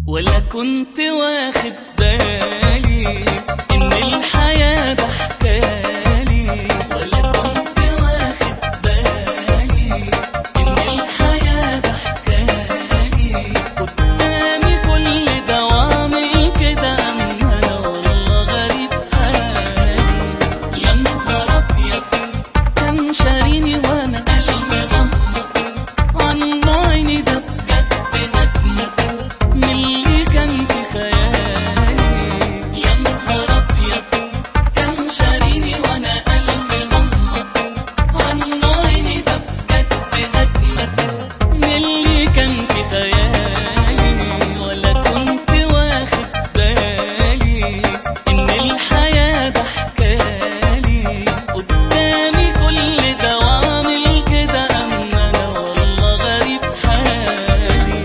ولا كنت واخد بالي ان الحياة ضحكالي ولا كنت واخد بالي ان الحياة ضحكالي قدامي كل ده وعامل كده اما انا والله غريب حالي يا نهار ابيض كان شاريني وانا قلبي غمض عن عيني ده بجد اجمل من اللي كان في خيالي يا نهار ابيض كان شاريني وانا قلبي غمض عن عيني ده بجد اجمل من اللي كان في خيالي ولا كنت واخد بالي ان الحياة ضحكالي قدامي كل ده وعامل كده اما انا والله غريب حالي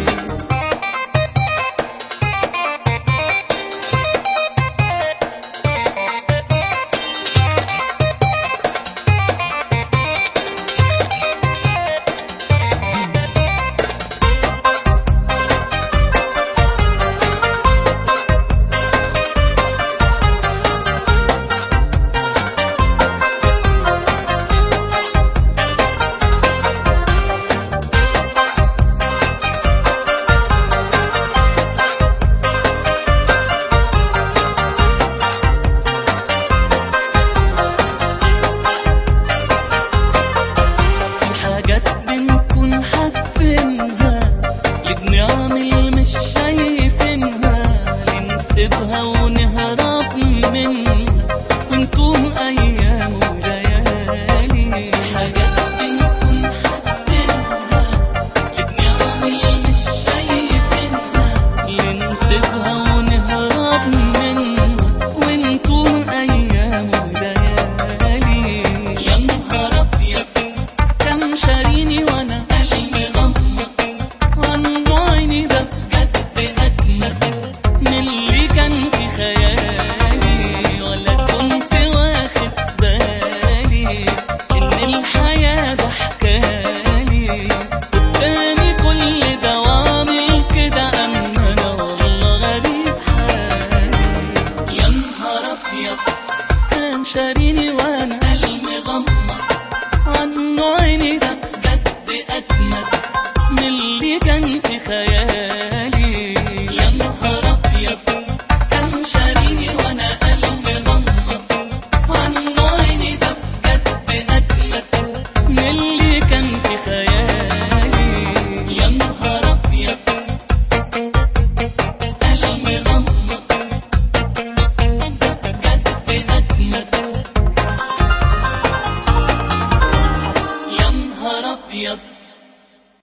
في حاجات بنكون حاسينها ليه بنعمل مش شايفينها ليه نسيبها ونهرب منها ونتوه ايام وليالي حاجات بنكون حاسينها ليه بنعمل مش شايفينها ليه نسيبها ونهرب منها ونتوه ايام وليالي يا نهار ابيض كان شاريني وانا قلبي غمض عن عيني ده بجد اجمل من اللي كان في خيالي ولا كنت واخد بالي ان الحياة ضحكالي قدامي كل ده وعامل كده اما انا والله غريب حالي يا نهار ابيض كان شاريني وانا